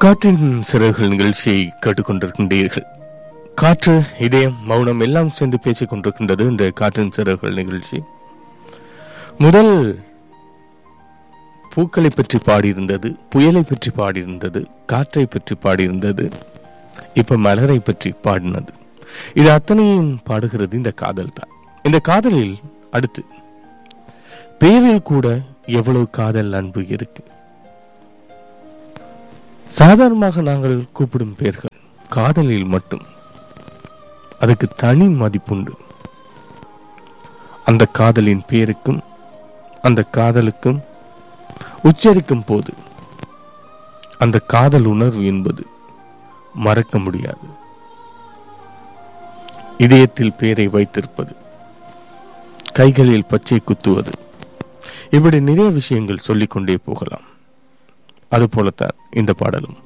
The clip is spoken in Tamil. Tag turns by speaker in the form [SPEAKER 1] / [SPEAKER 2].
[SPEAKER 1] காற்றின் சிறகுகள் நிகழ்ச்சியை கேட்டுக்கொண்டிருக்கின்றீர்கள் காற்று இதயம் மௌனம் எல்லாம் சேர்ந்து பேசிக் கொண்டிருக்கின்றது இந்த காற்றின் சிறகுகள் நிகழ்ச்சி முதல் பூக்களை பற்றி பாடியிருந்தது புயலை பற்றி பாடியிருந்தது காற்றை பற்றி பாடியிருந்தது இப்ப மலரை பற்றி பாடினது இது அத்தனையும் பாடுகிறது இந்த காதல் தான் இந்த காதலில் அடுத்து பேரில் கூட எவ்வளவு காதல் அன்பு இருக்கு சாதாரணமாக நாங்கள் கூப்பிடும் பெயர்கள் காதலில் மட்டும் அதுக்கு தனி மதிப்புண்டு அந்த காதலின் பேருக்கும் அந்த காதலுக்கும் உச்சரிக்கும் போது அந்த காதல் உணர்வு என்பது மறக்க முடியாது இதயத்தில் பேரை வைத்திருப்பது கைகளில் பச்சை குத்துவது இப்படி நிறைய விஷயங்கள் சொல்லிக்கொண்டே போகலாம் அதுபோலத்தான் இந்த பாடலும்